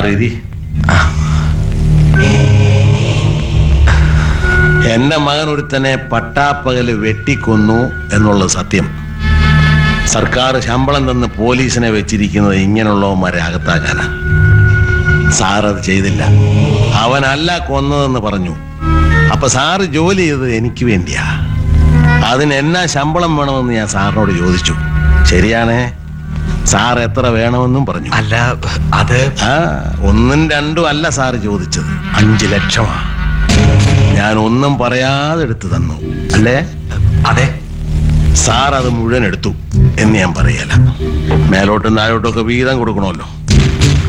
sir ഇരി എന്റെ മകൻ ഒരുത്തനെ പട്ടാപ്പകല് വെട്ടിക്കൊന്നു എന്നുള്ളത് സത്യം സർക്കാർ ശമ്പളം തന്ന് പോലീസിനെ വെച്ചിരിക്കുന്നത് ഇങ്ങനെയുള്ളവന്മാരെ അകത്താക്കാനാ സാർ അത് ചെയ്തില്ല അവനല്ല കൊന്നതെന്ന് പറഞ്ഞു അപ്പൊ സാറ് ജോലി ചെയ്തത് എനിക്ക് വേണ്ടിയാ അതിന് എന്നാ ശമ്പളം വേണമെന്ന് ഞാൻ സാറിനോട് ചോദിച്ചു ശരിയാണേ സാർ എത്ര വേണമെന്നും പറഞ്ഞു അല്ല അത് ആ ഒന്നും രണ്ടും അല്ല സാറ് ചോദിച്ചത് അഞ്ചു ലക്ഷമാ ഞാൻ ഒന്നും പറയാതെ എടുത്തു തന്നു അല്ലേ അതെ സാർ അത് മുഴുവൻ എടുത്തു എന്ന് ഞാൻ പറയല മേലോട്ടും താഴോട്ടും ഒക്കെ വീതം കൊടുക്കണമല്ലോ